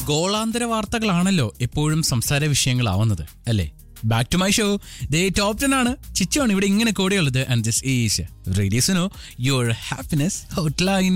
ഗോളാന്തര വാർത്തകളാണല്ലോ എപ്പോഴും സംസാര വിഷയങ്ങളാവുന്നത് അല്ലേ back to my show the top ten ആണ് ചിച്ചുവാണ് ഇവിടെ ഇങ്ങനെ കൂടെയുള്ളത് ആൻഡ് ദിസ് ഈസ് റേഡിയസിനോ യുവർ ഹാപ്പിനെസ് ഹോട്ട് ലൈൻ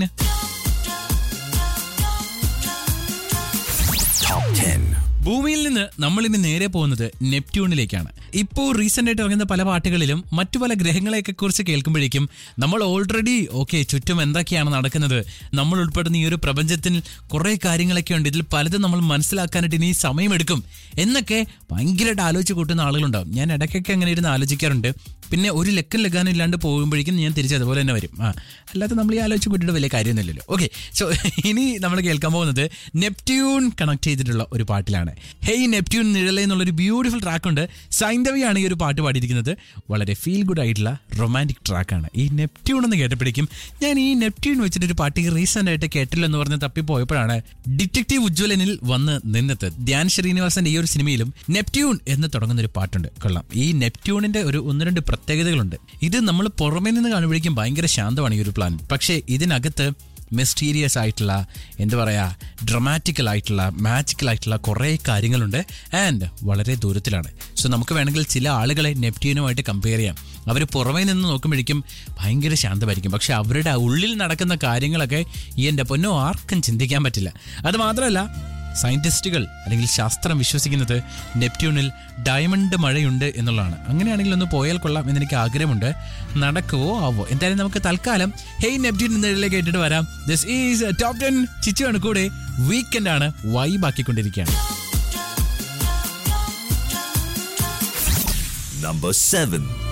ഭൂമിയിൽ നിന്ന് നമ്മൾ ഇനി നേരെ പോകുന്നത് നെപ്റ്റ്യൂണിലേക്കാണ് ഇപ്പോൾ റീസെന്റ് ആയിട്ട് ഇറങ്ങുന്ന പല പാട്ടുകളിലും മറ്റു പല ഗ്രഹങ്ങളെയൊക്കെ കുറിച്ച് കേൾക്കുമ്പോഴേക്കും നമ്മൾ ഓൾറെഡി ഓക്കെ ചുറ്റും എന്തൊക്കെയാണ് നടക്കുന്നത് നമ്മൾ ഉൾപ്പെടുന്ന ഈ ഒരു പ്രപഞ്ചത്തിൽ കുറേ കാര്യങ്ങളൊക്കെ ഉണ്ട് ഇതിൽ പലതും നമ്മൾ മനസ്സിലാക്കാനായിട്ട് ഇനി സമയമെടുക്കും എന്നൊക്കെ ഭയങ്കരമായിട്ട് ആലോചിച്ച് കൂട്ടുന്ന ആളുകളുണ്ടാവും ഞാൻ ഇടയ്ക്കൊക്കെ അങ്ങനെ ഇരുന്ന് ആലോചിക്കാറുണ്ട് പിന്നെ ഒരു ലക്കം ലഗാനും ഇല്ലാണ്ട് പോകുമ്പോഴേക്കും ഞാൻ തിരിച്ച് അതുപോലെ തന്നെ വരും ആ അല്ലാതെ നമ്മൾ ഈ ആലോചിച്ച് കൂട്ടിയിട്ട് വലിയ കാര്യമൊന്നുമില്ലല്ലോ ഓക്കെ സോ ഇനി നമ്മൾ കേൾക്കാൻ പോകുന്നത് നെപ്റ്റ്യൂൺ കണക്ട് ചെയ്തിട്ടുള്ള ഒരു പാട്ടിലാണ് ഹെയ് നെപ്റ്റ്യൂൺ നിഴല എന്നുള്ളൊരു ബ്യൂട്ടിഫുൾ ട്രാക്കുണ്ട് സൈന്ധവിയാണ് ഈ ഒരു പാട്ട് പാടിയിരിക്കുന്നത് വളരെ ഫീൽ ഗുഡ് ആയിട്ടുള്ള റൊമാൻറ്റിക് ട്രാക്കാണ് ഈ നെപ്റ്റ്യൂൺ എന്ന് കേട്ടപ്പോഴേക്കും ഞാൻ ഈ നെപ്റ്റ്യൂൺ വെച്ചിട്ട് ഒരു പാട്ട് റീസെന്റ് ആയിട്ട് കേട്ടില്ലെന്ന് പറഞ്ഞ് തപ്പിപ്പോയപ്പോഴാണ് ഡിറ്റക്റ്റീവ് ഉജ്ജ്വലനിൽ വന്ന് നിന്നത് ധ്യാൻ ശ്രീനിവാസന്റെ ഈ ഒരു സിനിമയിലും നെപ്റ്റ്യൂൺ എന്ന് തുടങ്ങുന്ന ഒരു പാട്ടുണ്ട് കൊള്ളാം ഈ നെപ്റ്റ്യൂണിന്റെ ഒരു ഒന്ന് രണ്ട് പ്രത്യേകതകളുണ്ട് ഇത് നമ്മൾ പുറമേ നിന്ന് കാണുമ്പോഴേക്കും ഭയങ്കര ശാന്തമാണ് ഈ ഒരു പ്ലാൻ പക്ഷേ ഇതിനകത്ത് മിസ്റ്റീരിയസ് ആയിട്ടുള്ള എന്താ പറയുക ഡ്രമാറ്റിക്കൽ ആയിട്ടുള്ള മാജിക്കൽ ആയിട്ടുള്ള കുറേ കാര്യങ്ങളുണ്ട് ആൻഡ് വളരെ ദൂരത്തിലാണ് സോ നമുക്ക് വേണമെങ്കിൽ ചില ആളുകളെ നെപ്റ്റ്യൂനുമായിട്ട് കമ്പയർ ചെയ്യാം അവർ പുറമേ നിന്ന് നോക്കുമ്പോഴേക്കും ഭയങ്കര ശാന്തമായിരിക്കും പക്ഷെ അവരുടെ ഉള്ളിൽ നടക്കുന്ന കാര്യങ്ങളൊക്കെ ഈ എൻ്റെ പൊന്നോ ആർക്കും ചിന്തിക്കാൻ പറ്റില്ല അത് മാത്രമല്ല സയന്റിസ്റ്റുകൾ അല്ലെങ്കിൽ ശാസ്ത്രം വിശ്വസിക്കുന്നത് നെപ്റ്റ്യൂണിൽ ഡയമണ്ട് മഴയുണ്ട് എന്നുള്ളതാണ് അങ്ങനെയാണെങ്കിൽ ഒന്ന് പോയാൽ കൊള്ളാം എന്നെനിക്ക് ആഗ്രഹമുണ്ട് നടക്കുവോ ആവോ എന്തായാലും നമുക്ക് തൽക്കാലം ഹെയ് നെപ്റ്റ്യൂൺ എന്നതിലേക്ക് കേട്ടിട്ട് വരാം ദിസ് ഈസ് ടോപ്പ് ടെൻ ചിച്ചുവാണ് കൂടെ വീക്കെൻഡ് ആണ് വൈബാക്കിക്കൊണ്ടിരിക്കുകയാണ് Number 7.